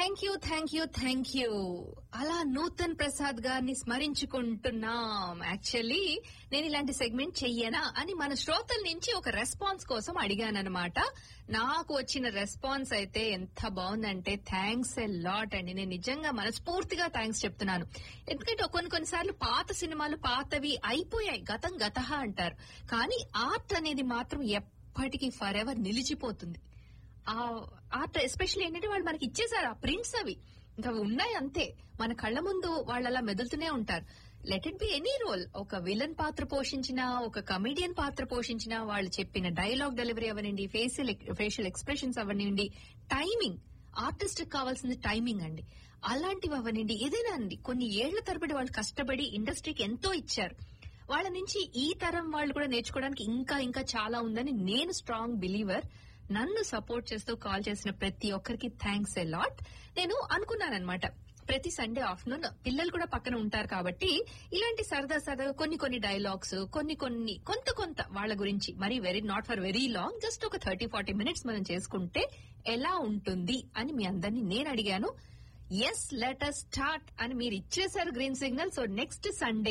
thank you thank you thank you అలా నూతన్ ప్రసాద్ గారిని స్మరించుకుంటున్నాం actually నేను ఇలాంటి సెగ్మెంట్ చెయ్యనా అని మన శ్రోతల నుంచి ఒక రెస్పాన్స్ కోసం అడిగానన్నమాట నాకు వచ్చిన రెస్పాన్స్ అయితే ఎంత బాగుందంటే థ్యాంక్స్ ఎ లాట్ అండి నేను నిజంగా మనస్ఫూర్తిగా థ్యాంక్స్ చెప్తున్నాను ఎందుకంటే కొన్ని కొన్నిసార్లు పాత సినిమాలు పాతవి అయిపోయాయి గతం గతహ అంటారు కానీ ఆర్ట్ అనేది మాత్రం ఎప్పటికీ ఫర్ ఎవర్ నిలిచిపోతుంది ఆ ఆర్ట్ ఎస్పెషల్లీ ఏంటంటే వాళ్ళు మనకి ఇచ్చేసారు ఆ ప్రింట్స్ అవి ఇంకా అవి ఉన్నాయి అంతే మన కళ్ళ ముందు వాళ్ళు అలా మెదులుతూనే ఉంటారు let it be any role ఒక విలన్ పాత్ర పోషించిన ఒక కమెడియన్ పాత్ర పోషించిన వాళ్ళు చెప్పిన డైలాగ్ డెలివరీ అవనండి ఫేషియల్ ఫేషియల్ ఎక్స్ప్రెషన్స్ అవనివ్వండి టైమింగ్ ఆర్టిస్ట్ కావాల్సింది టైమింగ్ అండి అలాంటివి అవనండి ఏదైనా అండి కొన్ని ఏళ్ల తరబడి వాళ్ళు కష్టపడి ఇండస్ట్రీకి ఎంతో ఇచ్చారు వాళ్ళ నుంచి ఈ తరం వాళ్ళు కూడా నేర్చుకోవడానికి ఇంకా ఇంకా చాలా ఉందని నేను స్ట్రాంగ్ బిలీవర్ నన్ను సపోర్ట్ చేస్తూ కాల్ చేసిన ప్రతి ఒక్కరికి థ్యాంక్స్ ఎ లాట్ నేను అనుకున్నానమాట ప్రతి సండే ఆఫ్టర్నూన్ పిల్లలు కూడా పక్కన ఉంటారు కాబట్టి ఇలాంటి సరదా సరదాగా కొన్ని కొన్ని డైలాగ్స్ కొన్ని కొన్ని కొంత కొంత వాళ్ళ గురించి మరి very not for very long just ఒక థర్టీ ఫార్టీ మినిట్స్ మనం చేసుకుంటే ఎలా ఉంటుంది అని మీ అందరినీ నేను అడిగాను ఎస్ లెట్ అస్ స్టార్ట్ అని మీరు ఇచ్చేసారు green signal so next Sunday